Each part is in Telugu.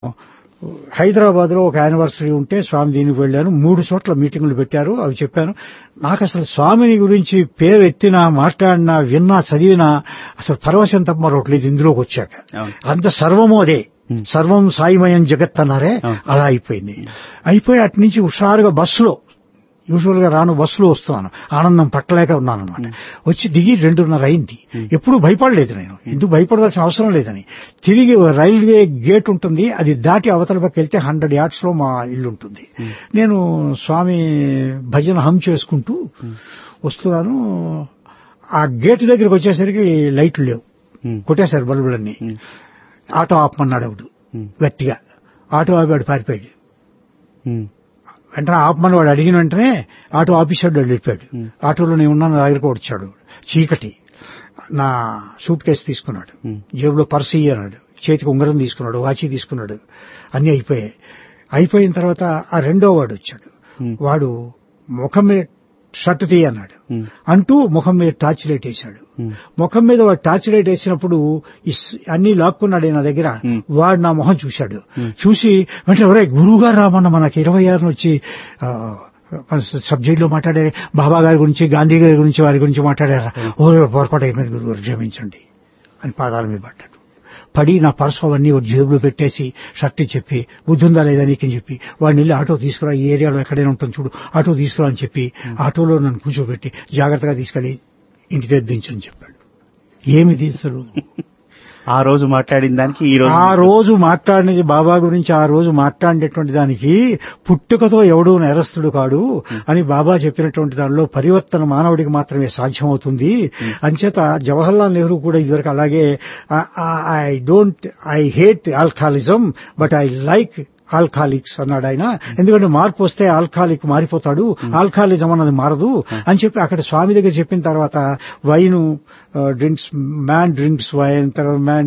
హైదరాబాద్ లో ఒక యానివర్సరీ ఉంటే స్వామి దీనికి వెళ్ళాను మూడు చోట్ల మీటింగులు పెట్టారు అవి చెప్పాను నాకు అసలు స్వామిని గురించి పేరు ఎత్తినా మాట్లాడినా విన్నా చదివినా అసలు పరవశం తప్ప మరొకట్లేదు ఇందులోకి వచ్చాక అవును. అంత సర్వము అదే సర్వం సాయిమయం జగత్ అన్నారే అవును. అలా అయిపోయింది అయిపోయి అటు నుంచి హుషారుగా బస్సులో యూజువల్ గా రాను బస్సులో వస్తున్నాను ఆనందం పట్టలేక ఉన్నాను అనమాట వచ్చి దిగి రెండున్నర అయింది ఎప్పుడు భయపడలేదు నేను ఎందుకు భయపడవలసిన అవసరం లేదని తిరిగి రైల్వే గేట్ ఉంటుంది అది దాటి అవతల పక్క వెళ్తే హండ్రెడ్ యార్డ్స్ లో మా ఇల్లు ఉంటుంది నేను స్వామి భజన హమ్ చేసుకుంటూ వస్తున్నాను ఆ గేట్ దగ్గరికి వచ్చేసరికి లైట్లు లేవు ఉమ్, కొట్టేశారు బల్బులన్నీ ఉమ్, ఆటో ఆపమన్నాడు ఆవిడు ఉమ్, గట్టిగా ఆటో ఆపాడు పారిపోయాడు ఉమ్, వెంటనే ఆపమని వాడు అడిగిన వెంటనే ఆటో ఆఫీసర్ వెళ్ళిపోయాడు Hmm. ఆటోలో నేను ఉన్నాను నా దగ్గరకు వచ్చాడు చీకటి నా సూట్ కేసు తీసుకున్నాడు Hmm. జేబులో పర్స్ అన్నాడు చేతికి ఉంగరం తీసుకున్నాడు వాచి తీసుకున్నాడు అన్ని అయిపోయాయి అయిపోయిన తర్వాత ఆ రెండో వాడు వచ్చాడు Hmm. వాడు ముఖం మీద షర్ట్ తీయన్నాడు ఉమ్, అంటూ ముఖం మీద టార్చ్ లైట్ వేశాడు ఉమ్, ముఖం మీద వాడు టార్చ్ లైట్ వేసినప్పుడు ఈ స్- అన్ని లాక్కున్నాడు నా దగ్గర Hmm. వాడు నా మొహం చూశాడు Hmm. చూసి వెంటనే ఎవరే గురువు గారు రామన్న మనకి ఇరవై ఆరు వచ్చి ఆ, మన సబ్జెక్ట్ లో మాట్లాడారు బాబా గారి గురించి గాంధీ గారి గురించి వారి గురించి మాట్లాడారా ఓ పొరపాటు అయిపోయింది గురువు గారు క్షమించండి అని పాదాల మీద పడ్డాడు పడి నా పర్సు అవన్నీ ఒక జేబులో పెట్టేసి షర్ట్ చెప్పి బుద్ధి ఉందా లేదా నీకని చెప్పి వాడిని వెళ్ళి ఆటో తీసుకురా ఈ ఏరియాలో ఎక్కడైనా ఉంటుంది చూడు ఆటో తీసుకురా అని చెప్పి ఆటోలో నన్ను కూర్చోబెట్టి జాగ్రత్తగా తీసుకెళ్లి ఇంటి దగ్గర దించని చెప్పాడు ఏమి దించడు ఆ రోజు మాట్లాడిన దానికి ఈ రోజు ఆ రోజు మాట్లాడినది బాబా గురించి ఆ రోజు మాట్లాడినటువంటి దానికి పుట్టుకతో ఎవడు నేరస్తుడు కాడు అని బాబా చెప్పినటువంటి దానిలో పరివర్తన మానవుడికి మాత్రమే సాధ్యమవుతుంది అంచేత జవహర్లాల్ నెహ్రూ కూడా ఇదివరకు అలాగే I don't I hate alcoholism but I like alcoholics అన్నాడు ఆయన ఎందుకంటే మార్పు వస్తే ఆల్కాలిక్ మారిపోతాడు ఆల్కాలిజం అన్నది మారదు అని చెప్పి అక్కడ స్వామి దగ్గర చెప్పిన తర్వాత wine drinks man drinks wine తర్వాత man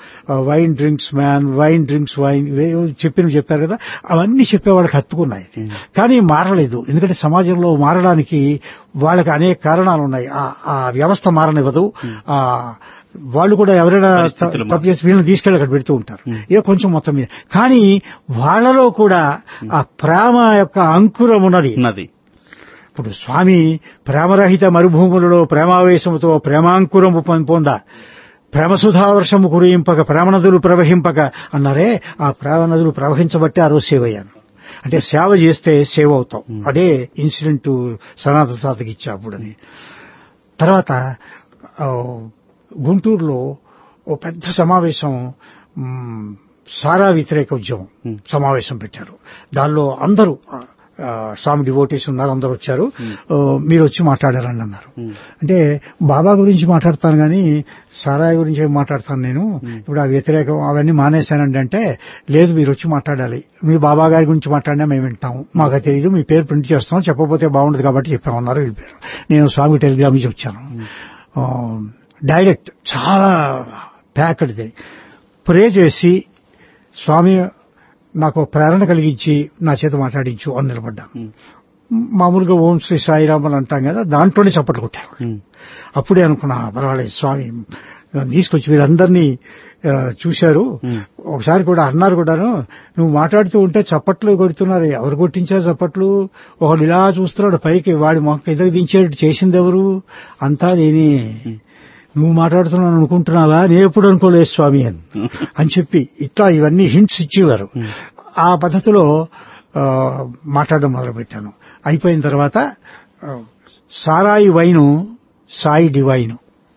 wine drinks man wine drinks wine చెప్పిన చెప్పారు కదా అవన్నీ చెప్పేవాళ్ళకి హత్తుకున్నాయి కానీ మారలేదు ఎందుకంటే సమాజంలో మారడానికి వాళ్ళకి అనేక కారణాలు ఉన్నాయి ఆ- ఆ వ్యవస్థ మారనివ్వదు ఆ వాళ్ళు కూడా ఎవరైనా త- పరిస్థితులు తప్పు చేసి వీళ్ళని తీసుకెళ్ళి అక్కడ పెడుతూ ఉంటారు ఏ కొంచెం మొత్తం మీద కానీ వాళ్ళలో కూడా ఆ ప్రేమ యొక్క అంకురం ఉన్నది ఉన్నది ఇప్పుడు స్వామి ప్రేమరహిత మరుభూములలో ప్రేమావేశముతో ప్రేమాంకురము పొం- పొంద ప్రేమసుధావర్షము కురియింపక ప్రేమ నదులు ప్రవహింపక అన్నారే ఆ ప్రేమ నదులు ప్రవహించబట్టి ఆ రోజు సేవ అయ్యాను అంటే సేవ చేస్తే సేవ అవుతాం అదే ఇన్సిడెంట్ సనాతన సాతకి ఇచ్చా అప్పుడని తర్వాత ఆ, గుంటూరులో ఓ పెద్ద సమావేశం మ్, సారా వ్యతిరేక ఉద్యమం Hmm. సమావేశం పెట్టారు దానిలో అందరూ ఆ, ఆ, స్వామి డివోటీస్ ఉన్నారు అందరూ వచ్చారు ఆ, మీరు వచ్చి మాట్లాడారండి అన్నారు ఉమ్, అంటే బాబా గురించి మాట్లాడతాను కానీ సారాయి గురించి ఏం మాట్లాడతాను నేను ఇప్పుడు ఆ వ్యతిరేకం అవన్నీ మానేశానండి అంటే లేదు మీరు వచ్చి మాట్లాడాలి మీ బాబా గారి గురించి మాట్లాడినా మేము వింటాము మాకు అది తెలియదు మీ పేరు ప్రింట్ చేస్తాం చెప్పకపోతే బాగుండదు కాబట్టి చెప్పామన్నారు వెళ్ళిపోయారు నేను స్వామి టెలిగ్రామ్ నుంచి వచ్చాను ఆ, డైరెక్ట్ చాలా ప్యాక్డ్ ప్రే చేసి స్వామి నాకు ఒక ప్రేరణ కలిగించి నా చేత మాట్లాడించు అని నిలబడ్డాను ఉమ్, మామూలుగా ఓం శ్రీ సాయిరామ్ అని అంటాం కదా దాంట్లోనే చప్పట్లు కొట్టారు ఉమ్, అప్పుడే అనుకున్నా పర్వాలేదు స్వామి నన్ను తీసుకొచ్చి వీరందరినీ ఆ, చూశారు ఉమ్. ఒకసారి కూడా అన్నారు కూడాను నువ్వు మాట్లాడుతూ ఉంటే చప్పట్లు కొడుతున్నారు ఎవరు కొట్టించారు చప్పట్లు ఒకడు ఇలా చూస్తున్నాడు పైకి వాడి మొక్క ఎదుగు దించేటట్టు చేసింది ఎవరు అంతా నేనే నువ్వు మాట్లాడుతున్నాను అనుకుంటున్నావా నేను ఎప్పుడు అనుకోలేదు స్వామి అని అని చెప్పి ఇట్లా ఇవన్నీ హింట్స్ ఇచ్చేవారు ఆ పద్ధతిలో ఆ, మాట్లాడడం మొదలుపెట్టాను అయిపోయిన తర్వాత ఆ, సారాయి వైను సాయి డివైను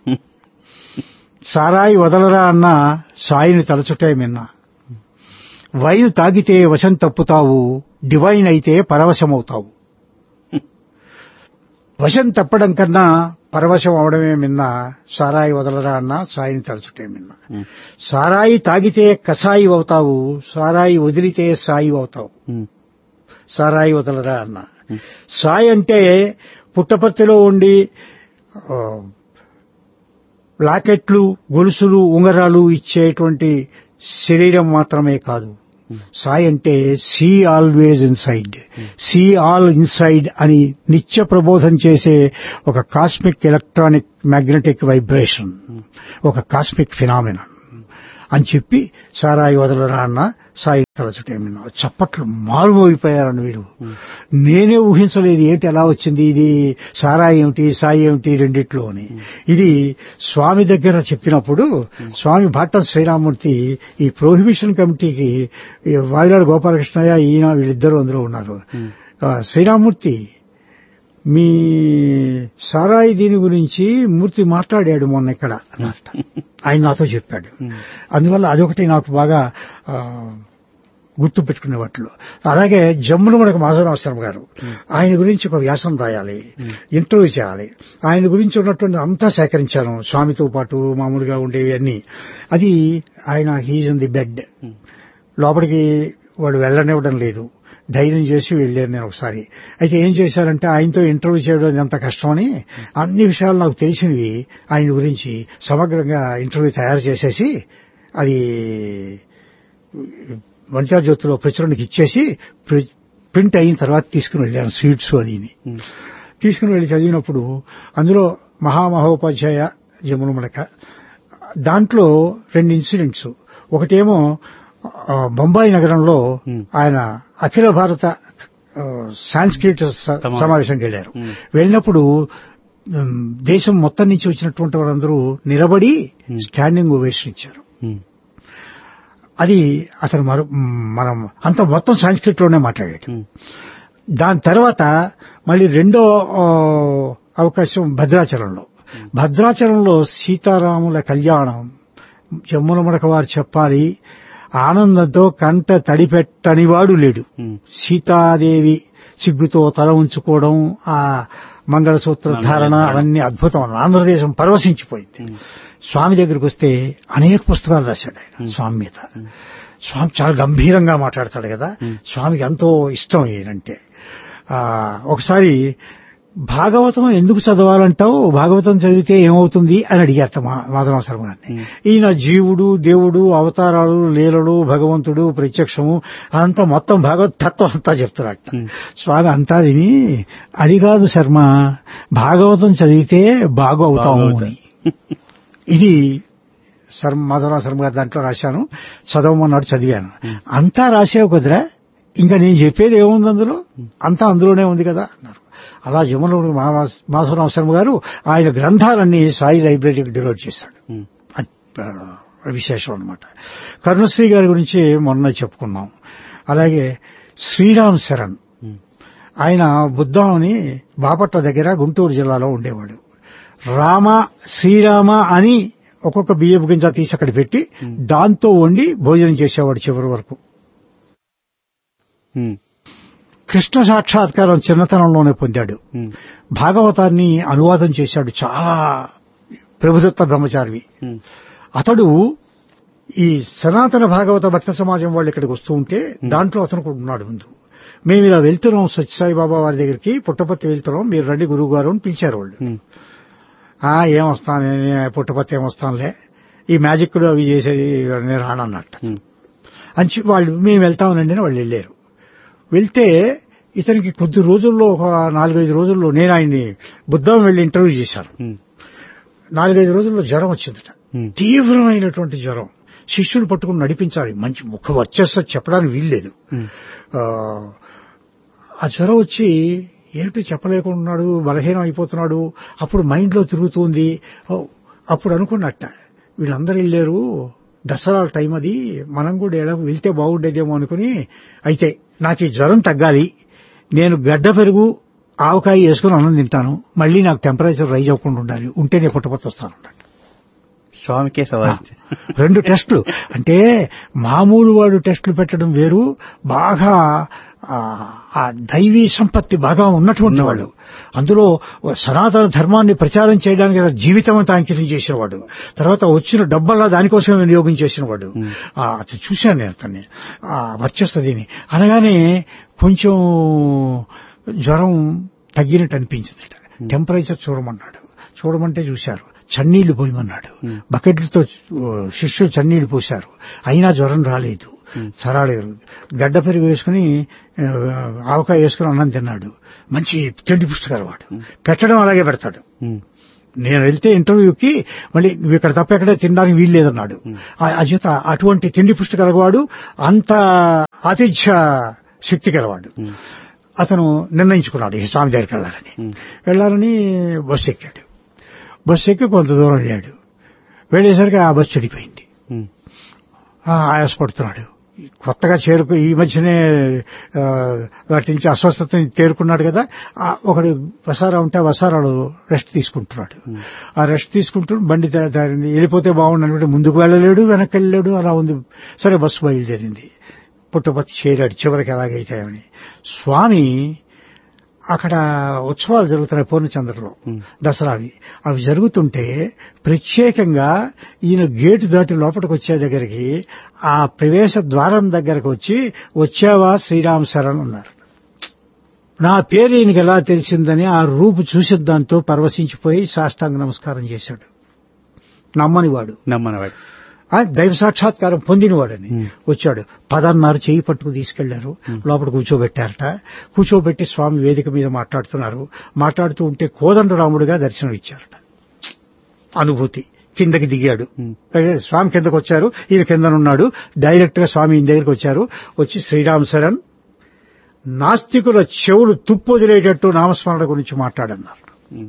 సారాయి వదలరా అన్న సాయిని తలచుటే మిన్న వైన్ తాగితే వశం తప్పుతావు డివైన్ అయితే పరవశమవుతావు వశం తప్పడం కన్నా పరవశం అవడమే మిన్న సారాయి వదలరా అన్న సాయిని తలచుటే మిన్న ఉమ్, సారాయి తాగితే కసాయి అవుతావు సారాయి వదిలితే సాయి అవుతావు ఉమ్, సారాయి వదలరా అన్న సాయి అంటే పుట్టపర్తిలో ఉండి ఆ, లాకెట్లు గొలుసులు ఉంగరాలు ఇచ్చేటువంటి శరీరం మాత్రమే కాదు సాయి అంటే see always inside see all inside అని నిత్య ప్రబోధం చేసే ఒక కాస్మిక్ ఎలక్ట్రానిక్ మ్యాగ్నెటిక్ వైబ్రేషన్ ఒక కాస్మిక్ ఫినామినా అని చెప్పి సారాయి వదలరా అన్న సాయి తలచుటేమిన్నా చప్పట్లు మారుమోగిపోయారని వీరు నేనే ఊహించలేదు ఏంటి ఎలా వచ్చింది ఇది సారాయి ఏమిటి సాయి ఏమిటి రెండిట్లో అని ఇది స్వామి దగ్గర చెప్పినప్పుడు స్వామి భాట్టం శ్రీరామూర్తి ఈ ప్రొహిబిషన్ కమిటీకి ఈ వాయిలాడు గోపాలకృష్ణయ్య ఈయన వీళ్ళిద్దరూ అందులో ఉన్నారు ఆ, శ్రీరామూర్తి మీ సారాయి దీని గురించి మూర్తి మాట్లాడాడు మొన్న ఇక్కడ అన్నట్ట. ఆయన నాతో చెప్పాడు అందువల్ల అదొకటి నాకు బాగా ఆ, గుర్తు పెట్టుకునే వాటిలో అలాగే జమ్మున మనకు మాధవరావు శర్మ గారు ఆయన గురించి ఒక వ్యాసం రాయాలి ఇంటర్వ్యూ చేయాలి ఆయన గురించి ఉన్నటువంటి అంతా సేకరించాను స్వామితో పాటు మామూలుగా ఉండేవి అన్ని అది ఆయన హీజ్ ఇన్ ది బెడ్ లోపలికి వాడు వెళ్ళనివ్వడం లేదు ధైర్యం చేసి వెళ్ళాను నేను ఒకసారి అయితే ఏం చేశారంటే ఆయనతో ఇంటర్వ్యూ చేయడం ఎంత కష్టమని అన్ని విషయాలు నాకు తెలిసినవి ఆయన గురించి సమగ్రంగా ఇంటర్వ్యూ తయారు చేసేసి అది వనితా జ్యోతిలో ప్రచురణకి ఇచ్చేసి ప్రి- ప్రింట్ అయిన తర్వాత తీసుకుని వెళ్ళాను స్వీట్స్ అదిని తీసుకుని వెళ్ళి చదివినప్పుడు అందులో మహామహోపాధ్యాయ జమున మడక దాంట్లో రెండు ఇన్సిడెంట్స్ ఒకటేమో ఆ, బొంబాయి నగరంలో Hmm. ఆయన అఖిల భారత ఆ, సాంస్క్రిట్ స- సమావేశం. సమావేశంకి వెళ్ళారు Hmm. వెళ్ళినప్పుడు ఉమ్, దేశం మొత్తం నుంచి వచ్చినటువంటి వారందరూ నిలబడి Hmm. స్టాండింగ్ ఓవేషన్ ఇచ్చారు ఉమ్, అది అతను మరో మనం అంత మొత్తం సాంస్క్రిట్ లోనే మాట్లాడాడు ఉమ్, దాని తర్వాత మళ్ళీ రెండో ఆ, అవకాశం భద్రాచలంలో భద్రాచలంలో సీతారాముల కళ్యాణం జమ్మున మడక వారు చెప్పాలి ఆనందంతో కంట తడిపెట్టనివాడు లేడు ఉమ్, సీతాదేవి సిగ్గుతో తల ఉంచుకోవడం ఆ మంగళసూత్ర ధారణ అవన్నీ అద్భుతం ఆంధ్రదేశం పరవశించిపోయింది ఉమ్, స్వామి దగ్గరికి వస్తే అనేక పుస్తకాలు రాశాడు ఆయన స్వామి మీద స్వామి చాలా గంభీరంగా మాట్లాడతాడు కదా స్వామికి ఎంతో ఇష్టం ఈయనంటే ఆ, ఒకసారి భాగవతం ఎందుకు చదవాలంటావు భాగవతం చదివితే ఏమవుతుంది అని అడిగారట మా మాధవ శర్మ గారిని ఈయన జీవుడు దేవుడు అవతారాలు లీలలు భగవంతుడు ప్రత్యక్షము అంతా మొత్తం భగవత్ తత్వం అంతా చెప్తారట స్వామి అంతా విని అది కాదు శర్మ భాగవతం చదివితే బాగు అవుతాము అని ఇది శర్మ మాధవరావు శర్మ గారి దాంట్లో రాశాను చదవమన్నాడు చదివాను అంతా రాసావు కదరా ఇంకా నేను చెప్పేది ఏముంది అందులో అంతా అందులోనే ఉంది కదా అన్నారు అలా జమునూరు మాధవరావు శర్మ గారు ఆయన గ్రంథాలన్నీ సాయి లైబ్రరీకి డెవలప్ చేశాడు ఉమ్, అది, ఆ, విశేషం అనమాట కరుణశ్రీ గారి గురించి మొన్న చెప్పుకున్నాం అలాగే శ్రీరామ్ శరణ్ ఉమ్, ఆయన బుద్ధంని బాపట్ల దగ్గర గుంటూరు జిల్లాలో ఉండేవాడు రామ శ్రీరామ అని ఒక్కొక్క బియ్యపు గింజ తీసి అక్కడ పెట్టి దాంతో వండి భోజనం చేసేవాడు చివరి వరకు ఉమ్, కృష్ణ సాక్షాత్కారం చిన్నతనంలోనే పొందాడు ఉమ్, భాగవతాన్ని అనువాదం చేశాడు చాలా ప్రభుదత్త బ్రహ్మచారి ఉమ్, అతడు ఈ సనాతన భాగవత భక్త సమాజం వాళ్ళు ఇక్కడికి వస్తూ ఉంటే దాంట్లో అతను కూడా ఉన్నాడు ముందు మేము ఇలా వెళ్తున్నాం సత్యసాయి బాబా వారి దగ్గరికి పుట్టపర్తి వెళ్తున్నాం మీరు రండి గురువు గారు అని పిలిచారు వాళ్ళు ఉమ్, ఆ ఏం వస్తాను నేను పుట్టపర్తి ఏం వస్తానులే ఈ మ్యాజిక్ అవి చేసేది నేను రానన్నట్టు ఉమ్, అని చెప్పి వాళ్ళు మేము వెళ్తామనండి అని వాళ్ళు వెళ్ళారు వెళ్తే ఇతనికి కొద్ది రోజుల్లో ఒక నాలుగైదు రోజుల్లో నేను ఆయన్ని బుద్ధం వెళ్లి ఇంటర్వ్యూ చేశాను ఉమ్, నాలుగైదు రోజుల్లో జ్వరం వచ్చిందట ఉమ్, తీవ్రమైనటువంటి జ్వరం శిష్యులు పట్టుకుని నడిపించాలి మంచి ముఖ వచ్చేస్తా చెప్పడానికి వీల్లేదు ఉమ్, ఆ, ఆ జ్వరం వచ్చి ఏమిటి చెప్పలేకున్నాడు బలహీనం అయిపోతున్నాడు అప్పుడు మైండ్లో తిరుగుతుంది ఓ, అప్పుడు అనుకున్నట్ట వీళ్ళందరూ వెళ్ళారు దసరా టైం అది మనం కూడా ఎలా వెళ్తే బాగుండేదేమో అనుకుని అయితే నాకు ఈ జ్వరం తగ్గాలి నేను గడ్డ పెరుగు ఆవకాయ వేసుకుని అన్నం తింటాను మళ్ళీ నాకు టెంపరేచర్ రైజ్ అవ్వకుండా ఉండాలి ఉంటే నేను పుట్టపర్తి వస్తాను అన్నాడు. స్వామికే సవాల్ రెండు టెస్టులు అంటే మామూలు వాడు టెస్టులు పెట్టడం వేరు బాగా ఆ, ఆ దైవీ సంపత్తి బాగా ఉన్నటువంటి వాడు అందులో సనాతన ధర్మాన్ని ప్రచారం చేయడానికి అతను జీవితం అంతా అంకితం చేసేవాడు తర్వాత వచ్చిన డబ్బల్లా దానికోసమే వినియోగం చేసినవాడు ఆ, అది చూశాను నేను అతన్ని ఆ, వర్చస్తదిని అనగానే కొంచెం జ్వరం తగ్గినట్టు అనిపించిందట టెంపరేచర్ చూడమన్నాడు చూడమంటే చూశారు చన్నీళ్లు పోయమన్నాడు బకెట్లతో ఆ, శిష్యులు చన్నీళ్లు పోశారు అయినా జ్వరం రాలేదు సరాలేదు గడ్డ పెరుగు వేసుకుని ఆ, ఆవకాయ వేసుకుని అన్నం తిన్నాడు మంచి తిండి పుస్తకాలు వాడు పెట్టడం అలాగే పెడతాడు ఉమ్, నేను వెళ్తే ఇంటర్వ్యూకి మళ్ళీ నువ్వు ఇక్కడ తప్ప ఎక్కడే తినడానికి వీలు లేదన్నాడు ఆ- అచేత అటువంటి తిండి పుష్టి కలవాడు అంత ఆతిథ్య శక్తి కలవాడు అతను నిర్ణయించుకున్నాడు ఈ స్వామి దగ్గరికి వెళ్ళాలని వెళ్ళాలని బస్సు ఎక్కాడు బస్సు ఎక్కి కొంత దూరం వెళ్ళాడు వెళ్ళేసరికి ఆ బస్సు చెడిపోయింది ఉమ్. ఆ, ఆయాసపడుతున్నాడు కొత్తగా చేరుకు ఈ మధ్యనే ఆ, వాటి నుంచి అస్వస్థత తేరుకున్నాడు కదా ఆ, ఒకడు వసారా ఉంటే ఆ వసారాలు రెస్ట్ తీసుకుంటున్నాడు ఆ రెస్ట్ తీసుకుంటూ బండి దా- దారిని వెళ్ళిపోతే బాగుండనుకుంటే ముందుకు వెళ్ళలేడు వెనక్కి వెళ్ళలేడు అలా ఉంది సరే బస్సు బయలుదేరింది పుట్టపత్తి చేరాడు చివరికి ఎలాగైతే అని స్వామి అక్కడ ఉత్సవాలు జరుగుతున్నాయి పూర్ణచంద్రలో దసరావి అవి జరుగుతుంటే ప్రత్యేకంగా ఈయన గేటు దాటి లోపలికి వచ్చే దగ్గరికి ఆ ప్రవేశ ద్వారం దగ్గరకు వచ్చి వచ్చావా శ్రీరామ్ శరణ్ అన్నారు నా పేరు ఈయనకి ఎలా తెలిసిందని ఆ రూపు చూసిన దాంతో పరవశించిపోయి సాష్టాంగ నమస్కారం చేశాడు నమ్మనివాడు నమ్మనవాడు ఆ దైవ సాక్షాత్కారం పొందినవాడని వచ్చాడు పదన్నారు చేయి పట్టుకు తీసుకెళ్లారు లోపల కూర్చోబెట్టారట కూర్చోబెట్టి స్వామి వేదిక మీద మాట్లాడుతున్నారు మాట్లాడుతూ ఉంటే కోదండరాముడిగా దర్శనం ఇచ్చారట అనుభూతి కిందకి దిగాడు అయితే స్వామి కిందకు వచ్చారు ఈయన కిందనున్నాడు డైరెక్ట్ గా స్వామి ఈయన దగ్గరికి వచ్చారు వచ్చి శ్రీరామ్ శరణ్ నాస్తికుల చెవులు తుప్పు వదిలేటట్టు నామస్మరణ గురించి మాట్లాడన్నారు ఉమ్.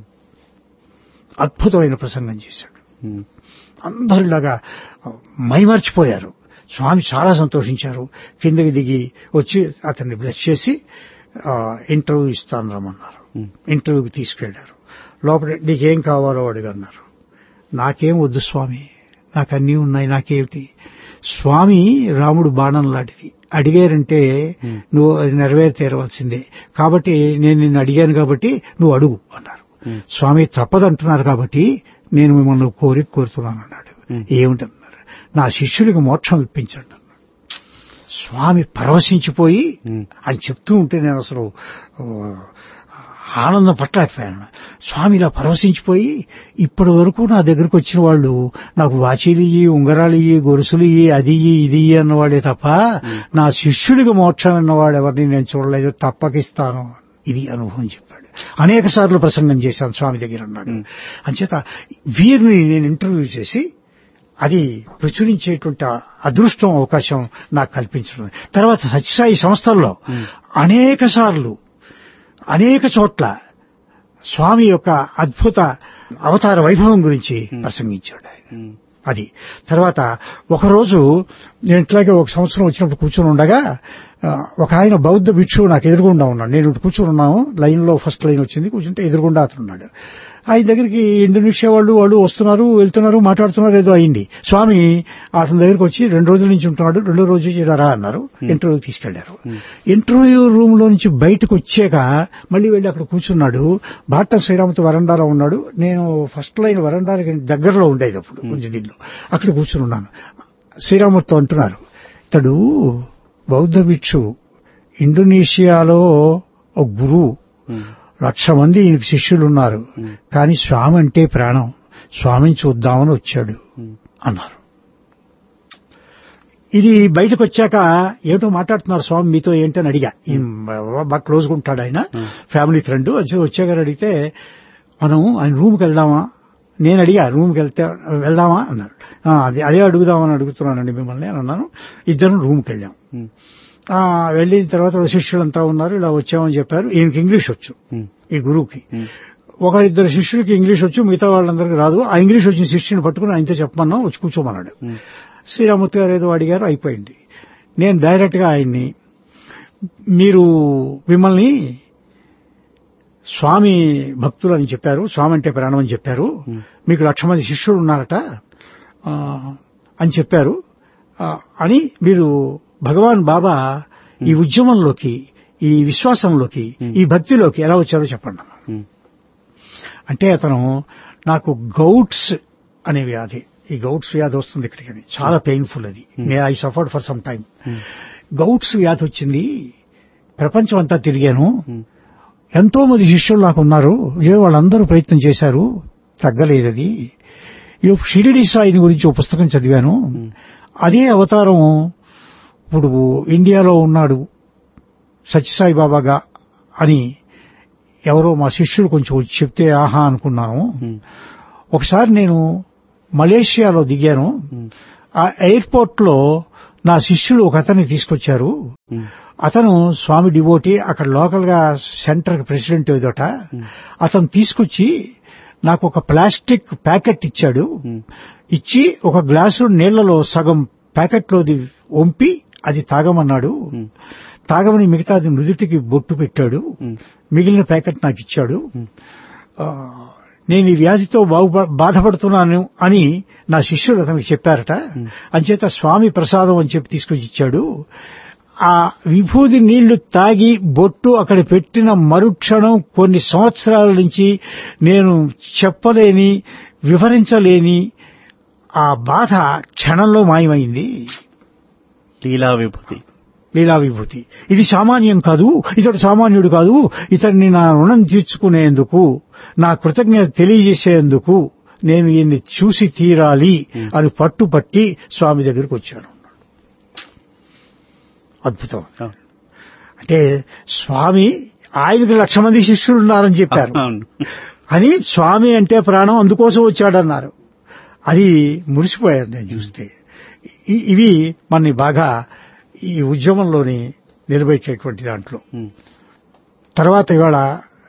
అద్భుతమైన ప్రసంగం చేశాడు ఉమ్. అందరిలాగా మైమర్చిపోయారు స్వామి చాలా సంతోషించారు కిందకి దిగి వచ్చి అతన్ని బ్లెస్ చేసి ఆ, ఇంటర్వ్యూ ఇస్తాను రమ్మన్నారు ఉమ్. ఇంటర్వ్యూకి తీసుకెళ్లారు లోపల నీకేం కావాలో అడిగన్నారు నాకేం వద్దు స్వామి నాకు అన్నీ ఉన్నాయి నాకేమిటి స్వామి రాముడు బాణం లాంటిది అడిగారంటే నువ్వు అది నెరవేరి తీరవలసిందే కాబట్టి నేను నిన్ను అడిగాను కాబట్టి నువ్వు అడుగు అన్నారు ఉమ్. స్వామి తప్పదంటున్నారు కాబట్టి నేను మిమ్మల్ని కోరి కోరుతున్నాను అన్నాడు ఉమ్. ఏమిటన్నారు నా శిష్యుడికి మోక్షం ఇప్పించండి అన్నాడు స్వామి పరవశించిపోయి ఉమ్. అని చెప్తూ ఉంటే నేను అసలు ఆ, ఆనందం పట్టలేకపోయాను స్వామి ఇలా పరవశించిపోయి ఇప్పటి వరకు నా దగ్గరకు వచ్చిన వాళ్ళు నాకు వాచీలు ఇయ్యి ఉంగరాలు ఇయ్యి గొలుసులు ఇయ్యి అది ఇయ్యి ఇది ఇయ్యి అన్నవాడే తప్ప నా శిష్యుడికి మోక్షం అన్నవాడు ఎవరిని నేను చూడలేదు తప్పకిస్తాను ఇది అనుభవం చెప్పాడు అనేక సార్లు ప్రసంగం చేశాను స్వామి దగ్గర అన్నాడు అంచేత వీరిని నేను ఇంటర్వ్యూ చేసి అది ప్రచురించేటువంటి ఆ అదృష్టం అవకాశం నాకు కల్పించడం తర్వాత సత్యసాయి సంస్థల్లో అనేక సార్లు అనేక చోట్ల స్వామి యొక్క అద్భుత అవతార వైభవం గురించి ప్రసంగించాడు ఆయన ఉమ్. అది తర్వాత ఒకరోజు నేను ఇట్లాగే ఒక సంవత్సరం వచ్చినప్పుడు కూర్చొని ఉండగా ఆ, ఒక ఆయన బౌద్ధ భిక్షువు నాకు ఎదురుగుండా ఉన్నాడు నేను ఇటు కూర్చొని ఉన్నాము లైన్ లో ఫస్ట్ లైన్ వచ్చింది కూర్చుంటే ఎదురుగుండా అతను ఉన్నాడు ఆయన దగ్గరికి ఇండోనేషియా వాళ్ళు వాళ్ళు వస్తున్నారు వెళ్తున్నారు మాట్లాడుతున్నారు ఏదో అయింది స్వామి అతని దగ్గరికి వచ్చి రెండు రోజుల నుంచి ఉంటున్నాడు రెండో రోజు ఇలా రా అన్నారు ఇంటర్వ్యూ తీసుకెళ్లారు ఇంటర్వ్యూ రూమ్ లో నుంచి బయటకు వచ్చాక మళ్ళీ వెళ్ళి అక్కడ కూర్చున్నాడు బాట శ్రీరామతో వరండాలో ఉన్నాడు నేను ఫస్ట్ లైన్ వరండాకి దగ్గరలో ఉండేది అప్పుడు కొంచెం దీనిలో అక్కడ కూర్చుని ఉన్నాను శ్రీరాముడితో అంటున్నారు ఇతడు బౌద్ధ భిక్షు ఇండోనేషియాలో ఒక గురువు ఉమ్. లక్ష మంది ఈయనకి శిష్యులు ఉన్నారు కానీ స్వామి అంటే ప్రాణం స్వామిని చూద్దామని వచ్చాడు ఉమ్. అన్నారు ఇది బయటకు వచ్చాక ఏమిటో మాట్లాడుతున్నారు స్వామి మీతో ఏంటని అడిగా ఈయన బాగా క్లోజ్గా ఉంటాడు ఆయన ఫ్యామిలీ ఫ్రెండ్ వచ్చాక అడిగితే మనం ఆయన రూమ్కి వెళ్దామా నేను అడిగా రూమ్కి వెళ్తే వెళ్దామా అన్నారు "ఆ, అదే అదే అడుగుదామని అడుగుతున్నానండి మిమ్మల్ని అని అన్నాను ఇద్దరం రూమ్కి వెళ్ళాం ఉమ్. ఆ, వెళ్ళిన తర్వాత శిష్యులంతా ఉన్నారు ఇలా వచ్చామని చెప్పారు ఈయనకి ఇంగ్లీష్ వచ్చు ఉమ్. ఈ గురువుకి ఉమ్. ఒకరిద్దరు శిష్యులకి ఇంగ్లీష్ వచ్చు మిగతా వాళ్ళందరికీ రాదు ఆ ఇంగ్లీష్ వచ్చిన శిష్యుని పట్టుకుని ఆయనతో చెప్పమన్నాం వచ్చి కూర్చోమన్నాడు ఉమ్. శ్రీరామూర్తి గారు ఏదో అడిగారు అయిపోయింది నేను డైరెక్ట్ గా ఆయన్ని మీరు మిమ్మల్ని స్వామి భక్తులు అని చెప్పారు స్వామి అంటే ప్రాణం అని చెప్పారు మీకు లక్ష మంది శిష్యులు ఉన్నారట ఆ, అని చెప్పారు ఆ, అని మీరు భగవాన్ బాబా ఈ ఉద్యమంలోకి ఈ విశ్వాసంలోకి ఈ భక్తిలోకి ఎలా వచ్చారో చెప్పండి అన్నాను. ఉమ్. అంటే అతను నాకు గౌట్స్ అనే వ్యాధి ఈ గౌట్స్ వ్యాధి వస్తుంది ఇక్కడికి చాలా పెయిన్ఫుల్ అది నే I suffered for some time gouts వ్యాధి వచ్చింది ప్రపంచం అంతా తిరిగాను ఉమ్. ఎంతో మంది శిష్యులు నాకు ఉన్నారు ఏ వాళ్ళందరూ ప్రయత్నం చేశారు తగ్గలేదు అది ఈ షిరిడి సాయిని గురించి ఒక పుస్తకం చదివాను అదే అవతారం ఇప్పుడు ఇండియాలో ఉన్నాడు సత్యసాయి బాబాగా అని ఎవరో మా శిష్యుడు కొంచెం వచ్చి చెప్తే ఆహా అనుకున్నాను ఉమ్. ఒకసారి నేను మలేషియాలో దిగాను ఉమ్, ఆ ఎయిర్పోర్ట్ లో నా శిష్యుడు ఒక అతన్ని తీసుకొచ్చారు ఉమ్, అతను స్వామి డివోటి అక్కడ లోకల్ గా సెంటర్ ప్రెసిడెంట్ ఏదోట అతను తీసుకొచ్చి నాకు ఒక ప్లాస్టిక్ ప్యాకెట్ ఇచ్చాడు ఉమ్, ఇచ్చి ఒక గ్లాసు నీళ్లలో సగం ప్యాకెట్లోది వంపి అది తాగమన్నాడు ఉమ్, తాగమని మిగతాది నుదుటికి బొట్టు పెట్టాడు ఉమ్, మిగిలిన ప్యాకెట్ నాకు ఇచ్చాడు ఉమ్. ఆ, నేను ఈ వ్యాధితో బాగు బాధపడుతున్నాను అని నా శిష్యుడు అతనికి చెప్పారట అంచేత స్వామి ప్రసాదం అని చెప్పి తీసుకొచ్చి ఇచ్చాడు ఆ విభూది నీళ్లు తాగి బొట్టు అక్కడ పెట్టిన మరుక్షణం కొన్ని సంవత్సరాల నుంచి నేను చెప్పలేని వివరించలేని ఆ బాధ క్షణంలో మాయమైంది లీలా విభూతి లీలా విభూతి ఇది సామాన్యం కాదు ఇతడు సామాన్యుడు కాదు ఇతడిని నా రుణం తీర్చుకునేందుకు నా కృతజ్ఞత తెలియజేసేందుకు నేను ఈయన్ని చూసి తీరాలి అని పట్టుపట్టి స్వామి దగ్గరికి వచ్చాను అద్భుతం అవును. అంటే స్వామి ఆయనకి లక్ష మంది శిష్యులు ఉన్నారని చెప్పారు అవును అని స్వామి అంటే ప్రాణం అందుకోసం వచ్చాడన్నారు అది మురిసిపోయాను నేను చూస్తే ఇ- ఇవి మనని బాగా ఈ ఉద్యమంలోని నిలబెట్టేటువంటి దాంట్లో ఉమ్, తర్వాత ఇవాళ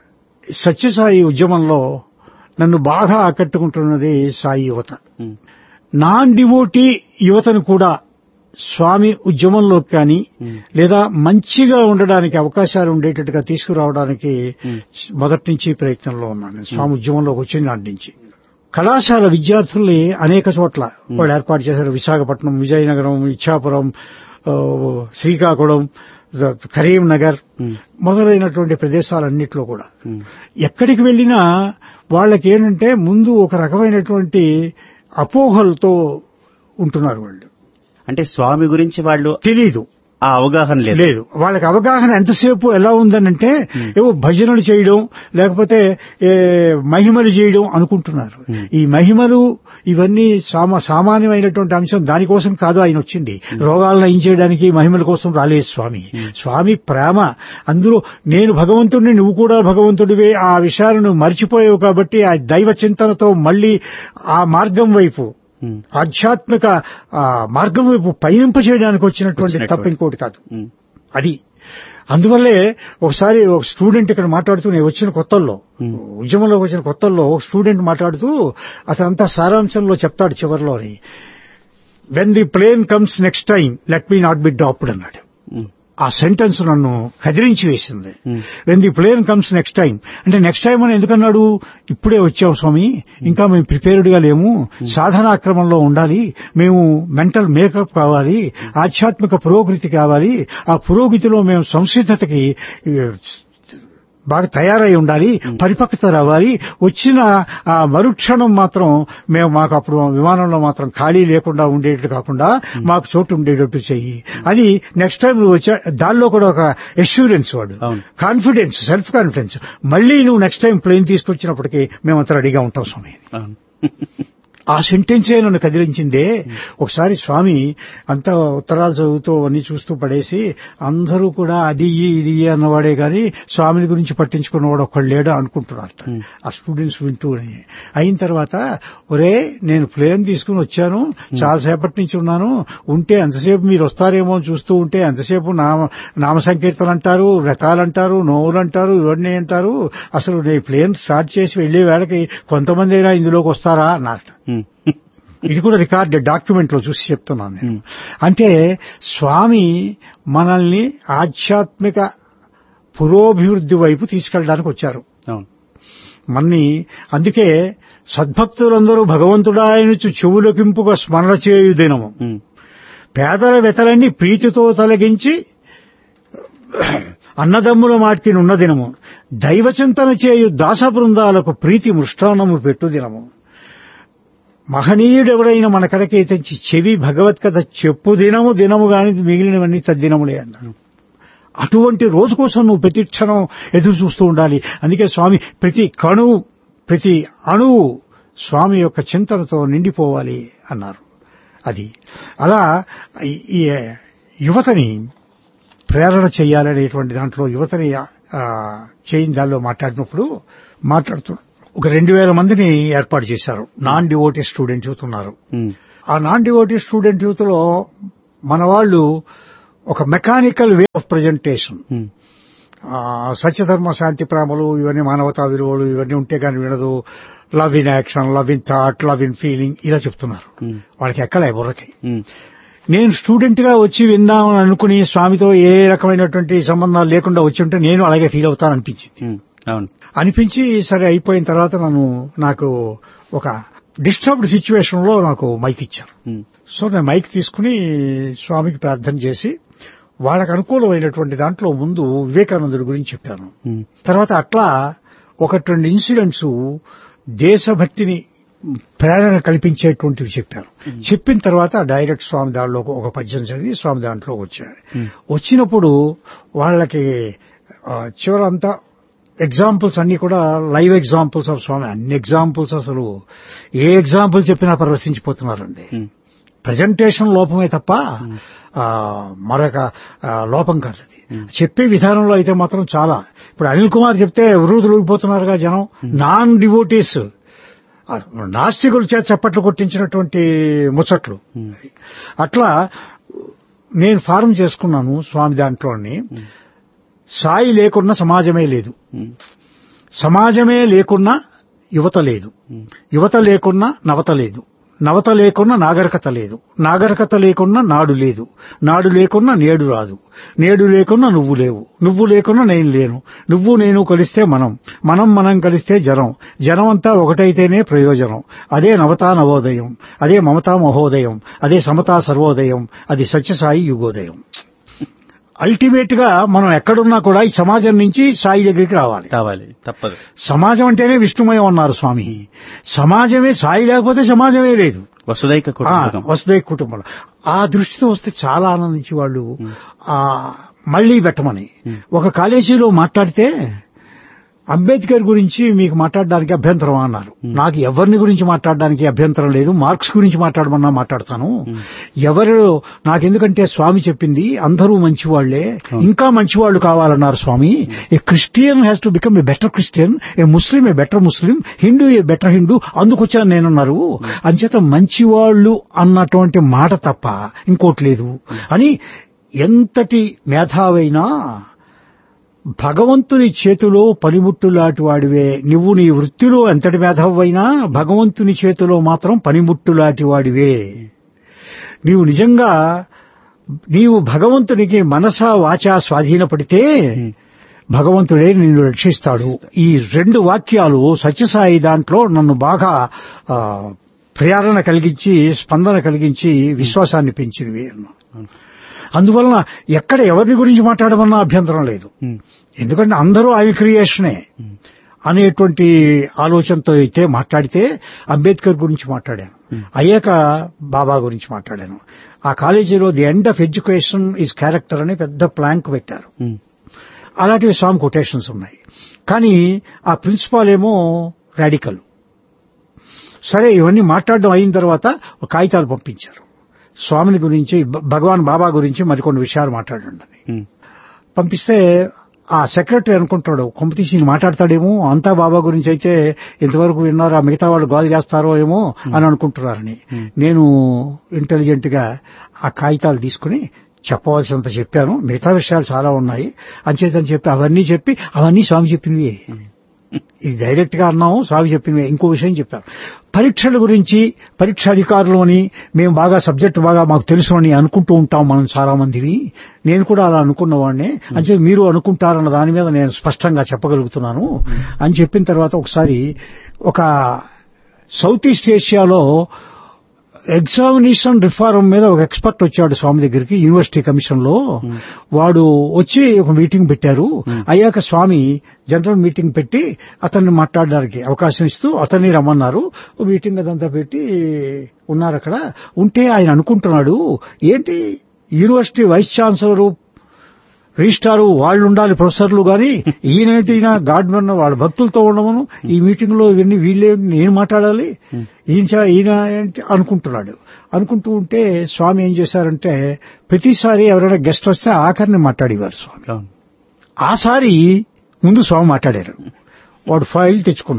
సత్యసాయి ఉద్యమంలో నన్ను బాగా ఆకట్టుకుంటున్నది సాయి యువత ఉమ్, నాన్ డివోటీ యువతను కూడా స్వామి ఉద్యమంలోకి కానీ ఉమ్, లేదా మంచిగా ఉండడానికి అవకాశాలు ఉండేటట్టుగా తీసుకురావడానికి ఉమ్, మొదటి నుంచి ప్రయత్నంలో ఉన్నాను నేను స్వామి ఉద్యమంలోకి వచ్చిన నాటి నుంచి కళాశాల విద్యార్థుల్ని అనేక చోట్ల వాళ్ళు ఏర్పాటు చేశారు విశాఖపట్నం విజయనగరం ఇచ్చాపురం ఆ, శ్రీకాకుళం ద- కరీంనగర్ ఉమ్, మొదలైనటువంటి ప్రదేశాలన్నిట్లో కూడా ఉమ్, ఎక్కడికి వెళ్ళినా వాళ్ళకి ఏంటంటే ముందు ఒక రకమైనటువంటి అపోహలతో ఉంటున్నారు వాళ్ళు అంటే స్వామి గురించి వాళ్ళు తెలీదు ఆ అవగాహన లేదు లేదు వాళ్ళకి అవగాహన ఎంతసేపు ఎలా ఉందనంటే ఏవో భజనలు చేయడం లేకపోతే ఏ, మహిమలు చేయడం అనుకుంటున్నారు ఈ మహిమలు ఇవన్నీ సామ సామాన్యమైనటువంటి అంశం దానికోసం కాదు ఆయన వచ్చింది రోగాలను నయం చేయడానికి మహిమల కోసం రాలేదు స్వామి స్వామి ప్రేమ అందులో నేను భగవంతుడిని నువ్వు కూడా భగవంతుడివే ఆ విషయాలను మర్చిపోయావు కాబట్టి ఆ దైవ చింతనతో మళ్ళీ ఆ మార్గం వైపు ఉమ్, ఆధ్యాత్మిక ఆ, మార్గం వైపు పయనింప చేయడానికి వచ్చినటువంటి వచ్చినటువంటి. తప్ప ఇంకోటి కాదు ఉమ్, అది అందువల్లే ఒకసారి ఒక స్టూడెంట్ ఇక్కడ మాట్లాడుతూ నేను వచ్చిన కొత్తల్లో Hmm. ఉద్యమంలోకి వచ్చిన కొత్తల్లో ఒక స్టూడెంట్ మాట్లాడుతూ అతనంతా సారాంశంలో చెప్తాడు చివరిలోని when the plane comes next time let me not be dropped అన్నాడు ఉమ్, ఆ సెంటెన్స్ నన్ను కదిరించి వేసింది Hmm. When the plane comes next time అంటే నెక్స్ట్ టైం అని ఎందుకన్నాడు ఇప్పుడే వచ్చాం స్వామి ఇంకా మేము ప్రిపేర్డ్ గా లేము సాధనాక్రమంలో ఉండాలి మేము మెంటల్ మేకప్ కావాలి ఆధ్యాత్మిక పురోగతి కావాలి ఆ పురోగతిలో మేము సంసిద్ధతకి ఏ, బాగా తయారై ఉండాలి పరిపక్వత రావాలి వచ్చిన ఆ మరుక్షణం మాత్రం మేము మాకు అప్పుడు విమానంలో మాత్రం ఖాళీ లేకుండా ఉండేటట్టు కాకుండా మాకు చోటు ఉండేటట్టు చెయ్యి అది నెక్స్ట్ టైం నువ్వు వచ్చా దానిలో కూడా ఒక ఎష్యూరెన్స్ వాడు అవును. కాన్ఫిడెన్స్ సెల్ఫ్ కాన్ఫిడెన్స్ మళ్ళీ నువ్వు నెక్స్ట్ టైం ప్లేన్ తీసుకొచ్చినప్పటికీ మేమంతా రెడీగా ఉంటాం స్వామి అవును ఆ సెంటెన్సే నన్ను కదిలించిందే ఒకసారి స్వామి అంతా ఉత్తరాలు చదువుతూ అన్ని చూస్తూ పడేసి అందరూ కూడా అది ఇయ్యి, ఇది ఇయ్యి అన్నవాడే గాని స్వామిని గురించి పట్టించుకున్నవాడు ఒక్కడు లేడా అనుకుంటున్నారు Hmm. ఆ స్టూడెంట్స్ వింటూ అయిన తర్వాత ఒరే నేను ప్లేన్ తీసుకుని వచ్చాను చాలా సేపటి నుంచి ఉన్నాను ఉంటే ఎంతసేపు మీరు వస్తారేమో అని చూస్తూ ఉంటే ఎంతసేపు నామ నామ సంకీర్తన అంటారు వ్రతాలంటారు నోవులు అంటారు ఇవన్నీ అంటారు అసలు నేను ప్లేన్ స్టార్ట్ చేసి వెళ్లే వేళకి కొంతమంది అయినా ఇందులోకి వస్తారా అన్నారట ఉమ్, ఇది కూడా రికార్డ్ డాక్యుమెంట్ లో చూసి చెప్తున్నాను నేను Hmm. అంటే స్వామి మనల్ని ఆధ్యాత్మిక పురోభివృద్ధి వైపు తీసుకెళ్ళడానికి వచ్చారు అవును మన్ని అందుకే సద్భక్తులందరూ భగవంతుడాయనుచు చెవులకింపుగా స్మరణ చేయు దినము ఉమ్, పేదల వెతలన్నీ ప్రీతితో తొలగించి అన్నదమ్ముల మాటికి ఉన్న దినము దైవచింతన చేయు దాస బృందాలకు ప్రీతి మృష్టాన్నము పెట్టు దినము మహనీయుడెవడైన మన కడకే తెచ్చి చెవి భగవత్కథ చెప్పు దినము దినము గాని మిగిలినవన్నీ తద్దినములే అన్నారు అటువంటి రోజు కోసం నువ్వు ప్రతి క్షణం ఎదురు చూస్తూ ఉండాలి అందుకే స్వామి ప్రతి కణువు ప్రతి అణువు స్వామి యొక్క చింతనతో నిండిపోవాలి అన్నారు అది అలా ఈ- ఈ యువతని ప్రేరణ చేయాలనేటువంటి దాంట్లో యువతని ఆ, చేయని దానిలో మాట్లాడినప్పుడు మాట్లాడుతూ ఒక రెండు వేల మందిని ఏర్పాటు చేశారు నాన్ డివోటీ స్టూడెంట్ యూత్ ఉన్నారు ఉమ్, ఆ నాన్ డివోటీ స్టూడెంట్ యూత్ లో మన వాళ్ళు ఒక మెకానికల్ వే ఆఫ్ ప్రజెంటేషన్ ఉమ్, సత్యధర్మ శాంతి ప్రేమలు ఇవన్నీ మానవతా విలువలు ఇవన్నీ ఉంటే కానీ వినదు love in action love in thought love in feeling ఇలా చెప్తున్నారు ఉమ్, వాళ్ళకి ఎక్కలే బుర్రకి ఉమ్, నేను స్టూడెంట్ గా వచ్చి విందామని అనుకుని స్వామితో ఏ రకమైనటువంటి సంబంధాలు లేకుండా వచ్చి ఉంటే నేను అలాగే ఫీల్ అవుతాను అనిపించింది ఉమ్, అవును అనిపించి సరే అయిపోయిన తర్వాత నన్ను నాకు ఒక డిస్టర్బ్డ్ సిచ్యువేషన్ లో నాకు మైక్ ఇచ్చారు ఉమ్, సో నేను మైక్ తీసుకుని స్వామికి ప్రార్థన చేసి వాళ్ళకు అనుకూలమైనటువంటి దాంట్లో ముందు వివేకానందుడి గురించి చెప్పాను ఉమ్, తర్వాత అట్లా ఒకటి రెండు ఇన్సిడెంట్స్ దేశభక్తిని ప్రేరణ కల్పించేటువంటివి చెప్పారు చెప్పిన తర్వాత డైరెక్ట్ స్వామి దాంట్లో ఒక పద్యం చదివి స్వామి దాంట్లో వచ్చారు ఉమ్, వచ్చినప్పుడు వాళ్ళకి ఆ, చివరంతా ఎగ్జాంపుల్స్ అన్ని కూడా లైవ్ ఎగ్జాంపుల్స్ ఆఫ్ స్వామి అన్ని ఎగ్జాంపుల్స్ అసలు ఏ ఎగ్జాంపుల్ చెప్పినా ప్రదర్శించిపోతున్నారండి ఉమ్, ప్రజెంటేషన్ లోపమే తప్ప ఆ, మరొక ఆ, లోపం కాదు అది చెప్పే విధానంలో అయితే మాత్రం చాలా ఇప్పుడు అనిల్ కుమార్ చెప్తే వృద్ధులుగిపోతున్నారుగా జనం నాన్ డివోటీస్ నాస్తికుల చేత చప్పట్లు కొట్టించినటువంటి ముచ్చట్లు ఉమ్, అట్లా నేను ఫారం చేసుకున్నాను స్వామి దాంట్లోని సాయి లేకున్నా సమాజమే లేదు ఉమ్, సమాజమే లేకున్నా యువత లేదు ఉమ్, యువత లేకున్నా నవత లేదు నవత లేకున్నా నాగరికత లేదు నాగరికత లేకున్నా నాడు లేదు నాడు లేకున్నా నేడు రాదు నేడు లేకున్నా నువ్వు లేవు నువ్వు లేకున్నా నేను లేను నువ్వు నేను కలిస్తే మనం మనం మనం కలిస్తే జనం జనం అంతా ఒకటైతేనే ప్రయోజనం అదే నవతా నవోదయం అదే మమతా మహోదయం అదే సమతా సర్వోదయం అది సత్యసాయి యుగోదయం అల్టిమేట్ గా మనం ఎక్కడున్నా కూడా ఈ సమాజం నుంచి సాయి దగ్గరికి రావాలి కావాలి తప్పదు సమాజం అంటేనే విష్ణుమయం అన్నారు స్వామి సమాజమే సాయి లేకపోతే సమాజమే లేదు వసుదైక ఆ, కుటుంబం వసుదైక కుటుంబంలో ఆ దృష్టితో వస్తే చాలా ఆనందించి వాళ్ళు ఆ మళ్లీ పెట్టమని ఒక కాలేజీలో మాట్లాడితే అంబేద్కర్ గురించి మీకు మాట్లాడడానికి అభ్యంతరం అన్నారు నాకు ఎవరిని గురించి మాట్లాడడానికి అభ్యంతరం లేదు మార్క్స్ గురించి మాట్లాడమన్నా మాట్లాడతాను ఎవరు నాకెందుకంటే స్వామి చెప్పింది అందరూ మంచివాళ్లే ఇంకా మంచివాళ్లు కావాలన్నారు స్వామి a Christian has to become a better Christian a Muslim a better Muslim Hindu a better Hindu అందుకొచ్చాను నేనున్నారు అంచేత మంచివాళ్లు అన్నటువంటి మాట తప్ప ఇంకోటి లేదు అని ఎంతటి మేధావైనా భగవంతుని చేతిలో పనిముట్టులాంటి వాడివే నువ్వు నీ వృత్తిలో ఎంతటి మేధావైనా భగవంతుని చేతిలో మాత్రం పనిముట్టులాంటి వాడివే నీవు నిజంగా నీవు భగవంతునికి మనస వాచా స్వాధీనపడితే భగవంతుడే నిన్ను రక్షిస్తాడు ఈ రెండు వాక్యాలు సత్యసాయి దాంట్లో నన్ను బాగా ఆ, ప్రేరణ కలిగించి స్పందన కలిగించి విశ్వాసాన్ని పెంచినవి అన్నా అందువలన ఎక్కడ ఎవరిని గురించి మాట్లాడమన్నా అభ్యంతరం లేదు ఉమ్, ఎందుకంటే అందరూ ఆయన క్రియేషనే అనేటువంటి ఆలోచనతో అయితే మాట్లాడితే అంబేద్కర్ గురించి మాట్లాడాను అయ్యాక బాబా గురించి మాట్లాడాను ఆ కాలేజీలో the end of education is character అని పెద్ద ప్లాంక్ పెట్టారు ఉమ్, అలాంటివి సాంగ్ కొటేషన్స్ ఉన్నాయి కానీ ఆ ప్రిన్సిపాల్ ఏమో రాడికల్ సరే ఇవన్నీ మాట్లాడడం అయిన తర్వాత ఒక కాగితాలు పంపించారు స్వామిని గురించి భ- భగవాన్ బాబా గురించి మరికొన్ని విషయాలు మాట్లాడండి అని. ఉమ్, పంపిస్తే ఆ సెక్రటరీ అనుకుంటాడు కొంపతీసి ఈయన మాట్లాడతాడేమో అంతా బాబా గురించి అయితే ఇంతవరకు విన్నారు ఆ మిగతా వాళ్ళు గోల్ చేస్తారో ఏమో అని అనుకుంటున్నారని నేను ఇంటెలిజెంట్ గా ఆ కాగితాలు తీసుకుని చెప్పవలసినంత చెప్పాను మిగతా విషయాలు చాలా ఉన్నాయి అంచేతని చెప్పి అవన్నీ చెప్పి అవన్నీ స్వామి చెప్పినవి ఇది డైరెక్ట్ గా అన్నాము స్వామి చెప్పినవి ఇంకో విషయం చెప్పారు పరీక్షల గురించి పరీక్ష అధికారులు అని మేము బాగా సబ్జెక్ట్ బాగా మాకు తెలుసు అని అనుకుంటూ ఉంటాం మనం చాలా మందిని నేను కూడా అలా అనుకున్నవాడిని అంటే మీరు అనుకుంటారన్న దాని మీద నేను స్పష్టంగా చెప్పగలుగుతున్నాను అని చెప్పిన తర్వాత ఒకసారి ఒక సౌత్ ఈస్ట్ ఏషియాలో ఎగ్జామినేషన్ రిఫార్మ్ మీద ఒక ఎక్స్పర్ట్ వచ్చాడు స్వామి దగ్గరికి యూనివర్సిటీ కమిషన్ లో వాడు వచ్చి ఒక మీటింగ్ పెట్టారు అయ్యాక స్వామి జనరల్ మీటింగ్ పెట్టి అతన్ని మాట్లాడడానికి అవకాశం ఇస్తూ అతన్ని రమ్మన్నారు మీటింగ్ అదంతా పెట్టి ఉన్నారు అక్కడ ఉంటే ఆయన అనుకుంటున్నాడు ఏంటి యూనివర్సిటీ వైస్ ఛాన్సలరు రిజిస్టారు వాళ్ళు ఉండాలి ప్రొఫెసర్లు గాని ఈయనేంటి ఈయన గాడ్మన్ వాళ్ళ భక్తులతో ఉండమను ఈ మీటింగ్ లో ఇవన్నీ వీళ్ళే నేను మాట్లాడాలి ఈయన చా- ఈయన ఏంటి అనుకుంటున్నాడు అనుకుంటూ ఉంటే స్వామి ఏం చేశారంటే ప్రతిసారి ఎవరైనా గెస్ట్ వస్తే ఆఖరిని మాట్లాడేవారు స్వామి అవును ఆసారి ముందు స్వామి మాట్లాడారు వాడు ఫైల్ తెచ్చుకున్నాడు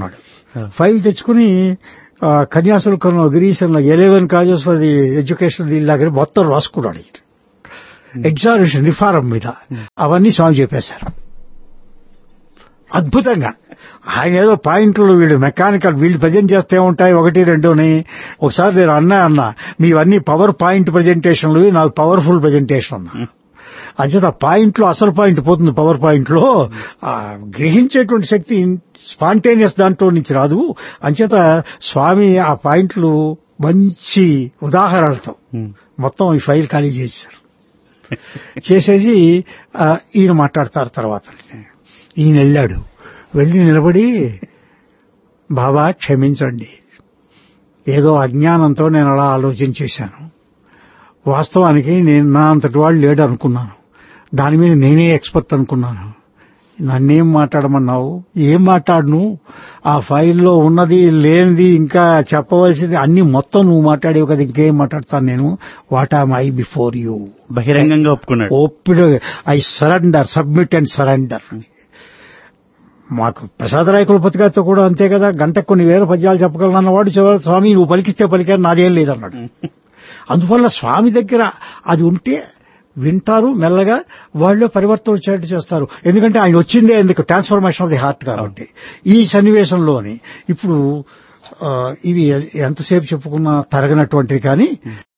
ఫైల్ తెచ్చుకుని ఆ, కన్యాశుల్కంలో గిరీశంలో eleven causes for the education ఇలాగ మొత్తం రాసుకున్నాడు ఈయన. ఎగ్జామినేషన్ రిఫారం మీద అవన్నీ స్వామి చెప్పేశారు అద్భుతంగా ఆయన ఏదో పాయింట్లు వీళ్ళు మెకానికల్ వీళ్ళు ప్రజెంట్ చేస్తే ఉంటాయి ఒకటి రెండుని ఒకసారి నేను అన్నా అన్నా మీవన్నీ పవర్ పాయింట్ ప్రజెంటేషన్లు నాకు పవర్ఫుల్ ప్రజెంటేషన్ అన్నా అంచేత పాయింట్లో అసలు పాయింట్ పోతుంది పవర్ పాయింట్లో ఆ గ్రహించేటువంటి శక్తి స్పాంటేనియస్ దాంట్లో నుంచి రాదు అంచేత స్వామి ఆ పాయింట్లు మంచి ఉదాహరణలతో ఉమ్. మొత్తం ఈ ఫైల్ ఖాళీ చేశారు చేసేసి ఆ, ఈయన మాట్లాడతారు తర్వాత ఈయన వెళ్ళాడు వెళ్ళి నిలబడి బాబా క్షమించండి ఏదో అజ్ఞానంతో నేను అలా ఆలోచన చేశాను వాస్తవానికి నేను నా అంతటి వాళ్ళు లేడు అనుకున్నాను దాని మీద నేనే ఎక్స్పర్ట్ అనుకున్నాను నన్నేం మాట్లాడమన్నావు ఏం మాట్లాడను ఆ ఫైల్లో ఉన్నది లేనిది ఇంకా చెప్పవలసింది అన్ని మొత్తం నువ్వు మాట్లాడేవు కదా ఇంకేం మాట్లాడతాను నేను what am I before you బహిరంగంగా ఒప్పుకున్నాడు ఓపిడ్ I surrender submit and surrender మాకు ప్రసాదరాయ కులపతి గారితో కూడా అంతే కదా గంటకు కొన్ని వేల పద్యాలు చెప్పగలను వాడు చివరి స్వామి నువ్వు పలికిస్తే పలికారు నాదేం లేదన్నాడు అందువల్ల స్వామి దగ్గర అది ఉంటే వింటారు మెల్లగా వాళ్ళు పరివర్తన వచ్చేట్టు చేస్తారు ఎందుకంటే ఆయన వచ్చిందే ఎందుకు ట్రాన్స్ఫర్మేషన్ ఆఫ్ ది హార్ట్ కాబట్టి ఈ సన్నివేశంలోని ఇప్పుడు ఆ, ఇవి ఎంతసేపు చెప్పుకున్నా తరగనటువంటివి కానీ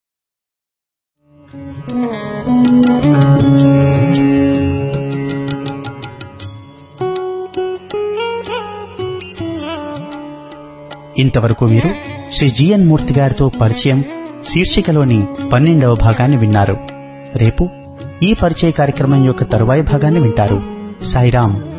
ఇంతవరకు మీరు శ్రీ జిఎన్ మూర్తి గారితో పరిచయం శీర్షికలోని పన్నెండవ భాగాన్ని విన్నారు రేపు ఈ పరిచయ కార్యక్రమం యొక్క తరువాయి భాగాన్ని వింటారు సాయిరాం